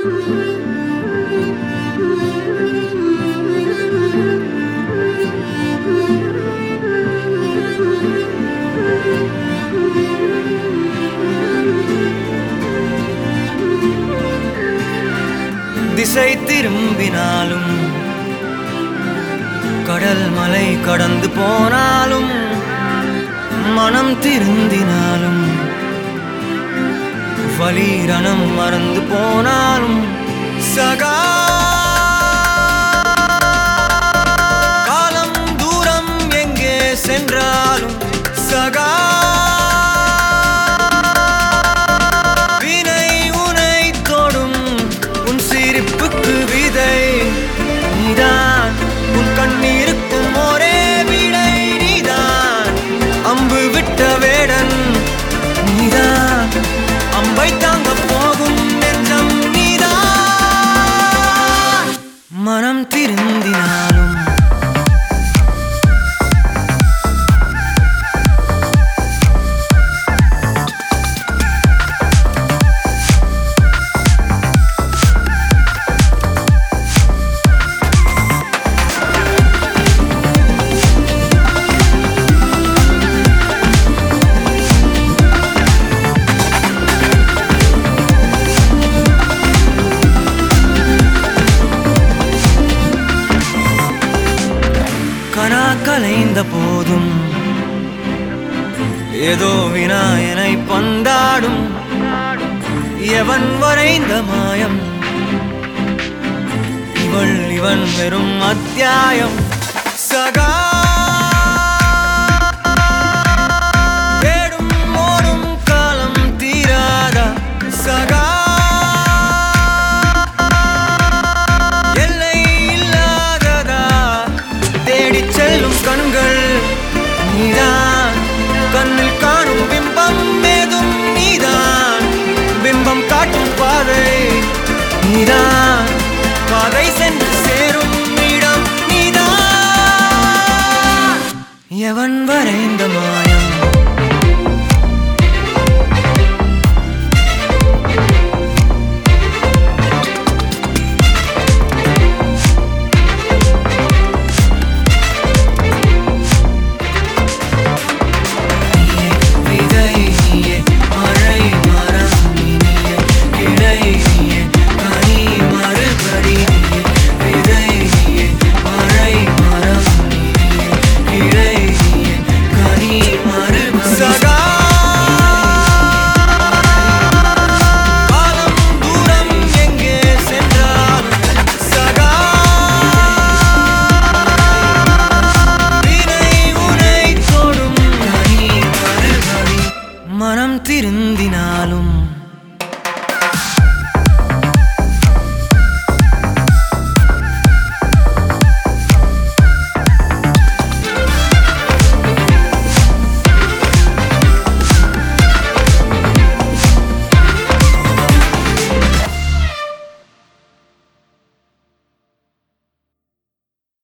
திசை திரும்பினாலும் கடல் மலை கடந்து போனாலும் மனம் திருந்தினாலும் வலீரணம் மறந்து போனாலும் சகா காலம் தூரம் எங்கே சென்றாலும் சகா வினை உனை தொடும் உன் சிரிப்புக்கு விதை நீதான் உன் கண்ணீருக்கும் ஒரே விடை நீதான் அம்பு விட்ட வேடன் நீதான் அம்பை தாங்க போகும் நெஞ்சம் நீதான் மனம் திருந்தினாலும் கனா கலைந்த போதும் ஏதோ வினாயனை பந்தாடும் எவன் வரைந்த மாயம் இவள் இவன் வெறும் அத்தியாயம் சகா